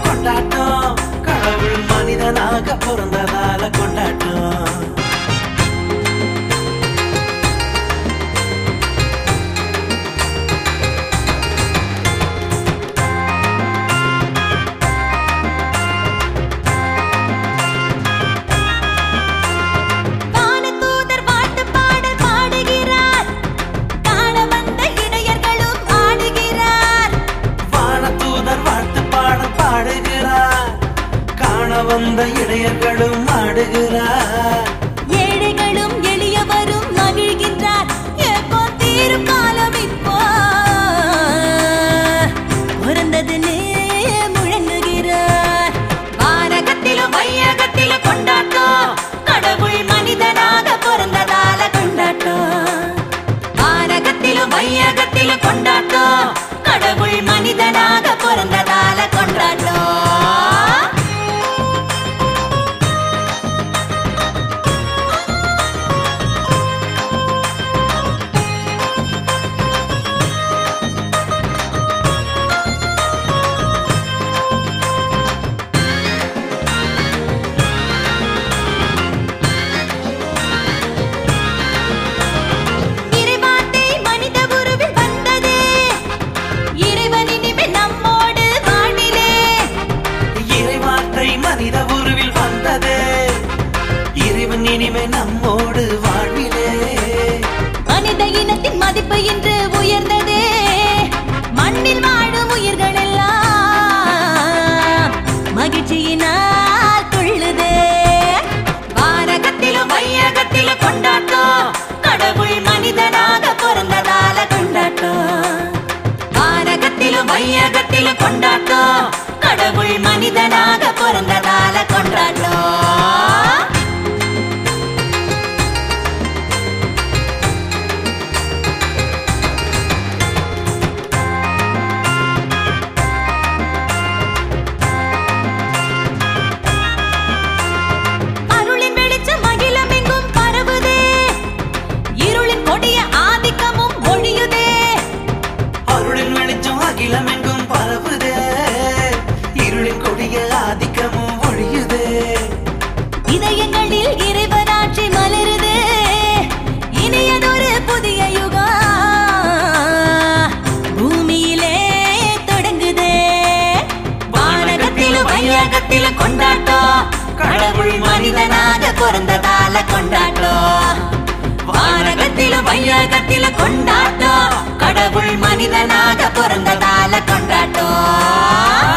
கொண்டாட்டம் கடவுள் மனிதனாக பிறந்ததால கொண்டாட்டம் வானதூதர் வாழ்த்து பாடல் பாடுகிறார் காண வந்த இடையர்களும் ஆடுகிறார் வானதூதர் வாழ்த்து பாடல் பாடுகிறார் காண வந்த இடையர்களும் ஆடுகிறார் ஏழைகளும் எளியவரும் மகிழ்கின்றார் எப்போ தீரும் காலம் இப்போ பிறந்ததுன்னு முழங்குகிறார் வானகத்திலும் வையகத்திலும் கொண்டாட்டம் கடவுள் மனிதனாக பிறந்ததால கொண்டாட்டம் வானகத்திலும் வையகத்திலும் கொண்டாட்டம் கடவுள் மனிதனாக பிறந்ததால கொண்டாட்டம் இறைவார்த்தை மனித உருவில் வந்ததே இறைவன் இனிமேல் நம்மோடு வானிலே இறைவார்த்தை மனித உருவில் வந்ததே இறைவன் இனிமே நம்மோடு வாழ்விலே மனித இனத்தின் மதிப்பு இன்று உயர்ந்ததே மண்ணில் வாழும் உயிர்கள் எல்லாம் மகிழ்ச்சியினால் துள்ளுதே வானகத்திலும் வையகத்திலும் கொண்டாட்டம் கடவுள் மனிதனாக பிறந்ததால கொண்டாட்டம் வானகத்திலும் வையகத்திலும் கொண்டாட்டம் கடவுள் மனிதனாக பிறந்ததால கொண்டாட்டம் அருளின் வெளிச்சம் அகிலமெங்கும் பரவுதே இருளின் கொடிய ஆதிக்கமும் ஒழியுதே அருளின் வெளிச்சம் அகிலம் எங்கும் பரவுதே இருளின் கொடிய ஆதிக்கமும் ஒழியுதே இதயங்களில் இறைவனாட்சி மலருதே இனியதொரு புதிய யுகம் பூமியிலே தொடங்குதே வானகத்திலும் வையகத்திலும் கொண்டாட்டம் கடவுள் மனிதனாக பிறந்ததால கொண்டாட்டம் வானகத்திலும் வையகத்திலும் கொண்டாட்டம் கடவுள் மனிதனாக பிறந்ததால கொண்டாட்டம்